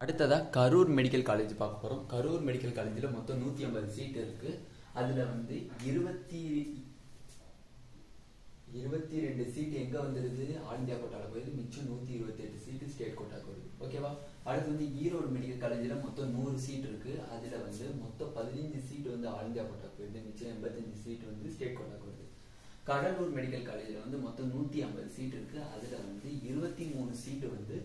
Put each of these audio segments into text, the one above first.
அடுத்ததா Karur medical college பார்க்க போறோம் கரூர் மெடிக்கல் காலேஜில் மொத்தம் நூத்தி ஐம்பது சீட் இருக்கு அதுல வந்து இருபத்தி இருபத்தி ரெண்டு சீட் எங்க வந்துருது ஆல் இந்தியா கோட்டால போயிருது மிச்சம் நூத்தி இருபத்தி எட்டு சீட்டு ஸ்டேட் கோட்டாக்கு வருது ஓகேவா அடுத்து வந்து ஈரோடு மெடிக்கல் காலேஜ்ல மொத்தம் நூறு சீட் இருக்கு அதுல வந்து மொத்தம் பதினஞ்சு சீட் வந்து ஆல் இந்தியா கோட்டாக்கு போயிருது மிச்சம் எண்பத்தஞ்சு சீட் வந்து ஸ்டேட் கோட்டாக்கு வருது கடலூர் மெடிக்கல் காலேஜ்ல வந்து மொத்தம் நூத்தி ஐம்பது சீட் இருக்கு அதுல வந்து இருபத்தி மூணு சீட்டு வந்து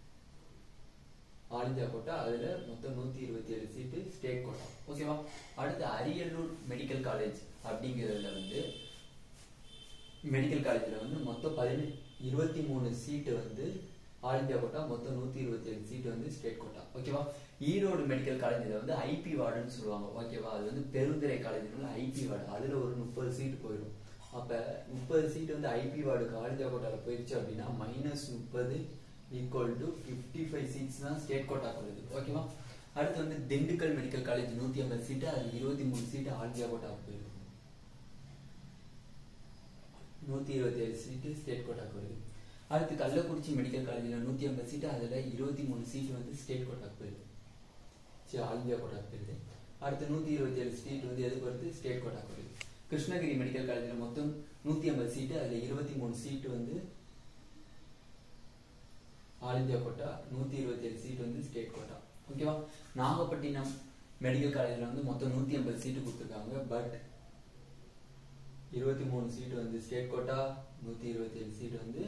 ஆல் இந்தியா கோட்டா அதுல மொத்தம் நூத்தி இருபத்தி ஏழு சீட்டு ஸ்டேட் கோட்டா ஓகேவா அடுத்து அரியலூர் மெடிக்கல் காலேஜ் அப்படிங்கிறதுல வந்து மெடிக்கல் காலேஜ்ல வந்து மொத்தம் பதினெட்டு இருபத்தி மூணு சீட்டு வந்து ஆல் இந்தியா கோட்டா மொத்தம் நூத்தி இருபத்தி ஏழு சீட்டு வந்து ஸ்டேட் கோட்டா ஓகேவா ஈரோடு மெடிக்கல் காலேஜ்ல வந்து ஐபி வார்டுன்னு சொல்லுவாங்க ஓகேவா அது வந்து பெருந்துறை காலேஜ்ல ஐபி வார்டு அதுல ஒரு முப்பது சீட்டு போயிடும் அப்ப முப்பது சீட் வந்து ஐபி வார்டுக்கு ஆல் இந்தியா கோட்டால போயிடுச்சு அப்படின்னா மைனஸ் முப்பது equal to fifty five seats தான் ஸ்டேட் கோட்டா வருது ஓகேவா அடுத்து வந்து திண்டுக்கல் மெடிக்கல் காலேஜ் நூத்தி ஐம்பது சீட்டு அது இருபத்தி மூணு சீட்டு ஆல் இந்தியா கோட்டா போயிருக்கு நூத்தி இருபத்தி ஏழு சீட்டு ஸ்டேட் கோட்டாக்கு வருது அடுத்து கள்ளக்குறிச்சி மெடிக்கல் காலேஜ்ல நூத்தி ஐம்பது சீட்டு அதுல இருபத்தி மூணு சீட்டு வந்து ஸ்டேட் கோட்டாக்கு போயிருது சரி ஆல் இந்தியா கோட்டாக்கு போயிருது அடுத்து நூத்தி இருபத்தி ஏழு சீட் வந்து எதுக்கு வருது ஸ்டேட் கோட்டாக்கு வருது கிருஷ்ணகிரி மெடிக்கல் காலேஜ்ல மொத்தம் நூத்தி ஐம்பது சீட்டு அதுல இருபத்தி மூணு சீட்டு வந்து ஆல் இந்தியா கோட்டா நூத்தி இருபத்தி ஏழு சீட் வந்து ஸ்டேட் கோட்டா ஓகேவா நாகப்பட்டினம் மெடிக்கல் காலேஜ்ல வந்து மொத்தம் நூத்தி ஐம்பது சீட்டு கொடுத்துருக்காங்க பட் இருபத்தி மூணு சீட்டு வந்து ஸ்டேட் கோட்டா நூத்தி இருபத்தி ஏழு சீட் வந்து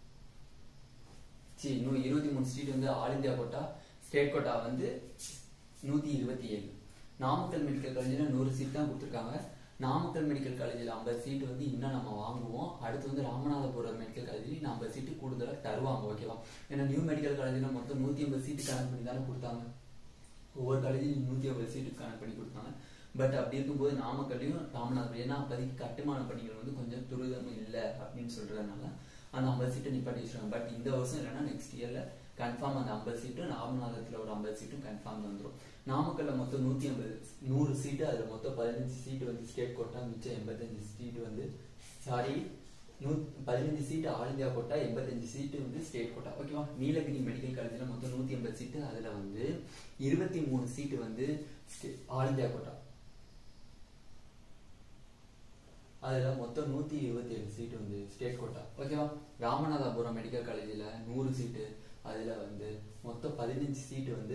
சி இன்னும் இருபத்தி மூணு சீட் வந்து all India quota state quota வந்து நூத்தி இருபத்தி ஏழு நாமக்கல் மெடிக்கல் காலேஜில் நூறு சீட் தான் கொடுத்துருக்காங்க நாமக்கல் மெடிக்கல் காலேஜில் ஐம்பது சீட்டு வந்து இன்னும் நம்ம வாங்குவோம் அடுத்து வந்து ராமநாதபுரம் மெடிக்கல் காலேஜில் ஐம்பது சீட்டு கூடுதலாக தருவாங்க ஓகேவா ஏன்னா நியூ மெடிக்கல் காலேஜில் மொத்தம் நூற்றி ஐம்பது சீட்டு கணக்கு பண்ணி தானே கொடுத்தாங்க ஒவ்வொரு காலேஜிலும் நூற்றி ஐம்பது சீட்டு கணக்கு பண்ணி கொடுத்தாங்க பட் அப்படி இருக்கும்போது நாமக்கல்லையும் ராமநாதபுரம் ஏன்னா அப்போதைக்கு கட்டுமான பணிகள் வந்து கொஞ்சம் துரிதம் இல்லை அப்படின்னு சொல்றதுனால அந்த ஐம்பது சீட்டை நிப்பாட்டி வச்சிருக்காங்க பட் இந்த வருஷம் இல்லைன்னா நெக்ஸ்ட் இயர்ல கன்ஃபார்ம் அந்த ஐம்பது சீட்டும் ராமநாதத்துல ஒரு ஐம்பது சீட்டும் கன்ஃபார்ம் வந்துடும் நாமக்கல்ல மொத்தம் நூத்தி ஐம்பது நூறு சீட்டு அதுல மொத்தம் பதினஞ்சு சீட்டு வந்து ஸ்டேட் கோட்டா மிச்சம் எண்பத்தஞ்சு சீட்டு வந்து சாரி நூ பதினஞ்சு சீட்டு ஆல் இந்தியா கோட்டா எண்பத்தஞ்சு சீட்டு வந்து ஸ்டேட் கோட்டா ஓகேவா நீலகிரி மெடிக்கல் காலேஜ்ல மொத்தம் நூத்தி ஐம்பது சீட்டு அதுல வந்து இருபத்தி மூணு சீட்டு வந்து ஆல் இந்தியா கோட்டா அதுல மொத்தம் நூத்தி இருபத்தி ஏழு சீட் வந்து ஸ்டேட் கோட்டா ஓகேவா ராமநாதபுரம் மெடிக்கல் காலேஜ்ல நூறு சீட்டு அதுல வந்து மொத்தம் பதினஞ்சு சீட்டு வந்து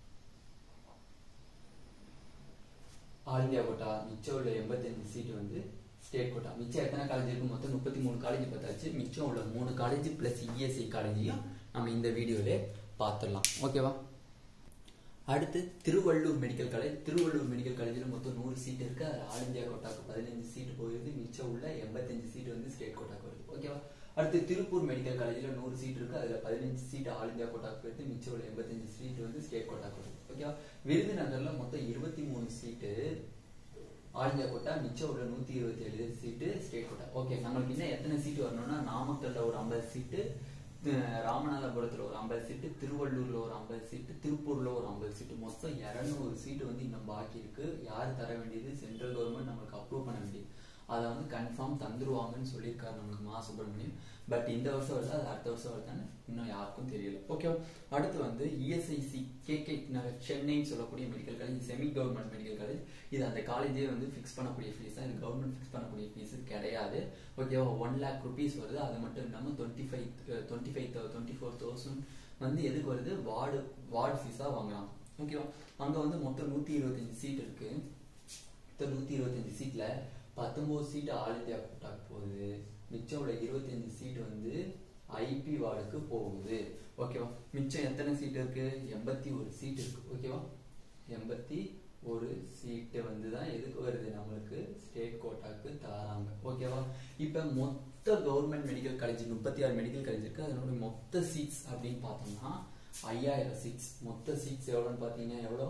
ஆல் இந்தியா கோட்டா மிச்சம் உள்ள எண்பத்தஞ்சு சீட்டு வந்து ஸ்டேட் கோட்டா மிச்சம் எத்தனை காலேஜ் இருக்கு மொத்தம் முப்பத்தி மூணு காலேஜ் பார்த்தாச்சு மிச்சம் உள்ள மூணு காலேஜ் பிளஸ் இஎஸ்ஐ காலேஜையும் நம்ம இந்த வீடியோல பார்த்துடலாம் ஓகேவா அடுத்து Tiruvallur medical college Tiruvallur medical காலேஜில் மொத்தம் நூறு சீட் இருக்கு அதில் ஆல் இந்தியா கோட்டாக்கு பதினஞ்சு சீட் போயிருது மிச்சம் உள்ள எண்பத்தஞ்சு சீட் வந்து ஸ்டேட் கோட்டாக்கு வருது ஓகேவா அடுத்து திருப்பூர் மெடிக்கல் காலேஜில் நூறு சீட் இருக்கு அதில் பதினஞ்சு சீட் ஆல் இந்தியா கோட்டாக்கு போயிருது மிச்சம் உள்ள எண்பத்தஞ்சு சீட் வந்து ஸ்டேட் கோட்டாக்கு வருது ஓகேவா விருதுநகர்ல மொத்தம் இருபத்தி மூணு சீட்டு ஆல் இந்தியா கோட்டா மிச்சம் உள்ள நூத்தி இருபத்தி ஏழு சீட்டு ஸ்டேட் கோட்டா ஓகே நம்மளுக்கு இன்னும் எத்தனை சீட்டு வரணும்னா நாமக்கல்ல ஒரு ஐம்பது சீட்டு ராமநாதபுரத்துல ஒரு ஐம்பது சீட்டு திருவள்ளூர்ல ஒரு ஐம்பது சீட்டு திருப்பூர்ல ஒரு ஐம்பது சீட்டு மொத்தம் இரநூறு சீட்டு வந்து இன்னும் பாக்கி இருக்கு யார் தர வேண்டியது சென்ட்ரல் கவர்மெண்ட் நம்மளுக்கு அப்ரூவ் பண்ண வேண்டியது அதை வந்து கன்ஃபார்ம் தந்துருவாங்கன்னு சொல்லியிருக்காரு நம்மளுக்கு மா சுப்பிரமணியம் பட் இந்த வருஷம் வருதா அது அடுத்த வருஷம் வருதான்னு இன்னும் யாருக்கும் தெரியல ஓகே அடுத்து வந்து இஎஸ்ஐசி கே கே நகர் சென்னைன்னு சொல்லக்கூடிய medical college semi government medical college இது அந்த காலேஜே வந்து ஃபிக்ஸ் பண்ணக்கூடிய ஃபீஸ் தான் இது கவர்மெண்ட் ஃபிக்ஸ் பண்ணக்கூடிய ஃபீஸ் கிடையாது ஓகேவா ஒன் லேக் ருபீஸ் வருது அது மட்டும் இல்லாமல் twenty five twenty five twenty four thousand வந்து எதுக்கு வருது வார்டு வார்டு ஃபீஸாக வாங்கலாம் ஓகேவா அங்கே வந்து மொத்தம் நூற்றி இருபத்தஞ்சு சீட் இருக்கு மொத்தம் நூற்றி இருபத்தஞ்சு சீட்டில் பத்தொம்போது சீட்டு ஆல் இந்தியா கோட்டாக்கு போகுது மிச்சம் உள்ள இருபத்தஞ்சு சீட் வந்து ஐபி வார்டுக்கு போகுது ஓகேவா மிச்சம் எத்தனை சீட் இருக்கு எண்பத்தி ஒரு சீட் இருக்கு ஓகேவா எண்பத்தி ஒரு சீட்டு வந்து தான் எதுக்கு வருது நம்மளுக்கு ஸ்டேட் கோட்டாக்கு தராங்க ஓகேவா இப்ப மொத்த கவர்மெண்ட் மெடிக்கல் காலேஜ் முப்பத்தி ஆறு மெடிக்கல் காலேஜ் இருக்கு அதனோட மொத்த சீட்ஸ் அப்படின்னு பார்த்தோம்னா ஐயாயிரம் சீட்ஸ் மொத்த சீட்ஸ் எவ்வளோன்னு பார்த்தீங்கன்னா எவ்வளோ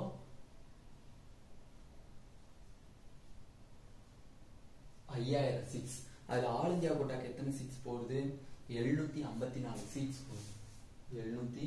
ஐயாயிரம் சீட்ஸ் அதுல ஆல் இந்தியா கோட்டாக்கு எத்தனை சீட்ஸ் போகுது எழுநூத்தி ஐம்பத்தி நாலு சீட்ஸ் போகுது எழுநூத்தி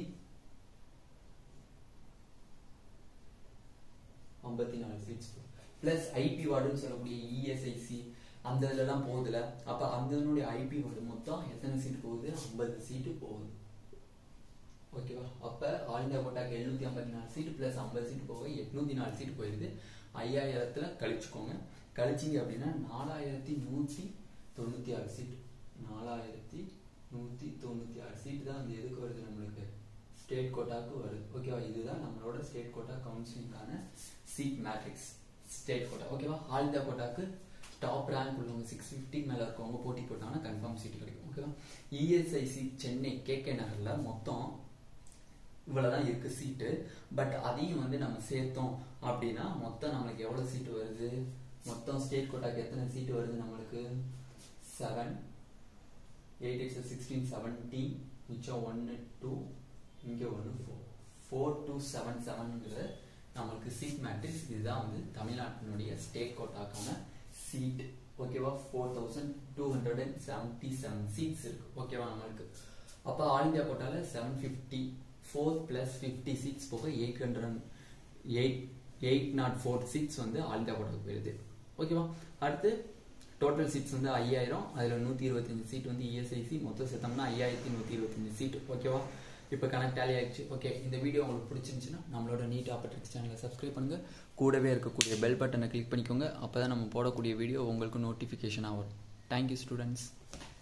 ஐம்பத்தி நாலு சீட்ஸ் போகுது பிளஸ் ஐபி வார்டுன்னு சொல்லக்கூடிய இஎஸ்ஐசி அந்த இதுலலாம் போகுதுல அப்ப அந்த ஐபி வார்டு மொத்தம் எத்தனை சீட் போகுது ஐம்பது சீட்டு போகுது ஓகேவா அப்போ ஆல் இந்தியா கோட்டாக்கு எழுநூற்றி ஐம்பத்தி நாலு சீட்டு ப்ளஸ் ஐம்பது சீட்டு போக எட்நூற்றி நாலு சீட்டு போயிருது ஐயாயிரத்தில் கழிச்சுக்கோங்க கழிச்சிங்க அப்படின்னா நாலாயிரத்தி நூற்றி தொண்ணூற்றி ஆறு சீட்டு நாலாயிரத்தி நூற்றி தொண்ணூற்றி ஆறு சீட்டு தான் வந்து எதுக்கு வருது நம்மளுக்கு ஸ்டேட் கோட்டாக்கு வருது ஓகேவா இதுதான் நம்மளோட ஸ்டேட் கோட்டா கவுன்சிலிங்கான சீட் மேட்ரிக்ஸ் ஸ்டேட் கோட்டா ஓகேவா ஆல் இந்தியா கோட்டாக்கு டாப் ரேங்க் உள்ளவங்க சிக்ஸ் ஃபிஃப்டி மேலே இருக்கவங்க போட்டி போட்டாங்கன்னா கன்ஃபார்ம் சீட் கிடைக்கும் ஓகேவா இஎஸ்ஐசி சென்னை கேகே நகரில் மொத்தம் இவ்வளோதான் இருக்கு சீட்டு பட் அதையும் வந்து நம்ம சேர்த்தோம் அப்படின்னா மொத்தம் நம்மளுக்கு எவ்வளோ சீட்டு வருது மொத்தம் ஸ்டேட் கோட்டாக்கு எத்தனை சீட்டு வருது நம்மளுக்கு seven eight eight sixteen seventeen மிச்சம் ஒன்று டூ இங்கே ஒன்று ஃபோர் ஃபோர் டூ செவன் செவனுங்கிற நம்மளுக்கு சீட் மேட்ரிக்ஸ் இதுதான் வந்து தமிழ்நாட்டினுடைய ஸ்டேட் கோட்டாக்கான சீட் ஓகேவா four thousand two hundred and seventy seven seats இருக்கு ஓகேவா நம்மளுக்கு அப்போ ஆல் இந்தியா கோட்டாவில் seven fifty four plus fifty seats போக eight hundred eight eight not four seats வந்து ஆல் இந்தியா கோட்டாக்கு போயிருது ஓகேவா அடுத்து டோட்டல் சீட்ஸ் வந்து ஐயாயிரம் அதில் நூற்றி இருபத்தஞ்சு சீட் வந்து இஎஸ்ஐசி மொத்தம் சேர்த்தோம்னா ஐயாயிரத்தி நூற்றி இருபத்தஞ்சு சீட் ஓகேவா இப்போ கனெக்ட் ஆலி ஆயிடுச்சு ஓகே இந்த வீடியோ உங்களுக்கு பிடிச்சிருந்துச்சுன்னா நம்மளோட நீட் ஆப்பர்ட்ரிக்ஸ் சேனலை சப்ஸ்கிரைப் பண்ணுங்கள் கூடவே இருக்கக்கூடிய பெல் பட்டனை கிளிக் பண்ணிக்கோங்க அப்போ தான் நம்ம போடக்கூடிய வீடியோ உங்களுக்கு நோட்டிஃபிகேஷன் ஆகும் தேங்க்யூ ஸ்டூடெண்ட்ஸ்